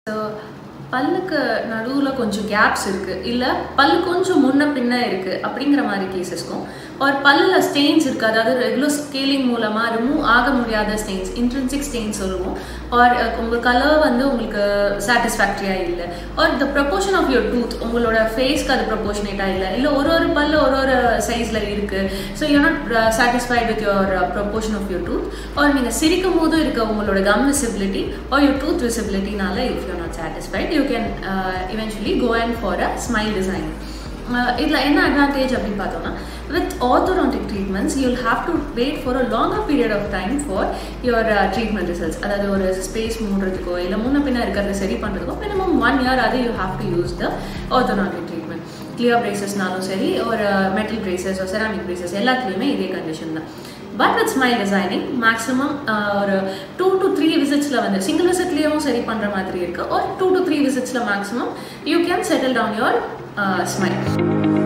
so பல்லுக்கு நடுவில் கொஞ்சம் கேப்ஸ் இருக்குது இல்லை பல்லு கொஞ்சம் முன்ன பின்ன இருக்குது அப்படிங்கிற மாதிரி கேசஸ்க்கும் ஒரு பல்லில் ஸ்டெயின்ஸ் இருக்குது அதாவது ரெகுலர் ஸ்கேலிங் மூலமாக ரிமூவ் ஆக முடியாத ஸ்டெயின்ஸ் இன்ட்ரென்சிக் ஸ்டெயின்ஸ் சொல்லுவோம் ஆர் உங்கள் கலர் வந்து உங்களுக்கு சாட்டிஸ்ஃபேக்டரியாக இல்லை or the proportion of your tooth உங்களோட ஃபேஸ்க்கு அது ப்ரப்போர்ஷனேட்டாக இல்லை இல்லை ஒரு ஒரு பல்லு ஒரு ஒரு சைஸில் இருக்குது so you not satisfied with your proportion of your tooth or நீங்கள் சிரிக்கும் போது இருக்க உங்களோட gum visibility or your tooth விசிபிலிட்டினால if you not satisfied you can eventually go and for a smile design இதில் என்ன அட்வான்டேஜ் அப்படின்னு பார்த்தோம்னா with orthodontic treatments you will have to wait for a longer period of time for your treatment results அதாவது ஒரு space மூடுறதுக்கோ இல்லை முன்ன பின்ன இருக்கிறத சரி பண்ணுறதுக்கோ மினிமம் ஒன் இயர் அது you have to use the orthodontic treatment clear பிரேசஸ்னாலும் சரி ஒரு மெட்டல் பிரேசஸ் ஒரு செராமிக் பிரேசஸ் எல்லாத்துலேயுமே இதே கண்டிஷன் தான் but with smile designing maximum ஒரு டூ டு த்ரீ விசிட்ஸில் வந்து சிங்கிள் விசிட்லேயும் சரி பண்ணுற மாதிரி இருக்குது ஒரு டூ டு த்ரீ விசிட்ஸில் maximum you can settle down your smile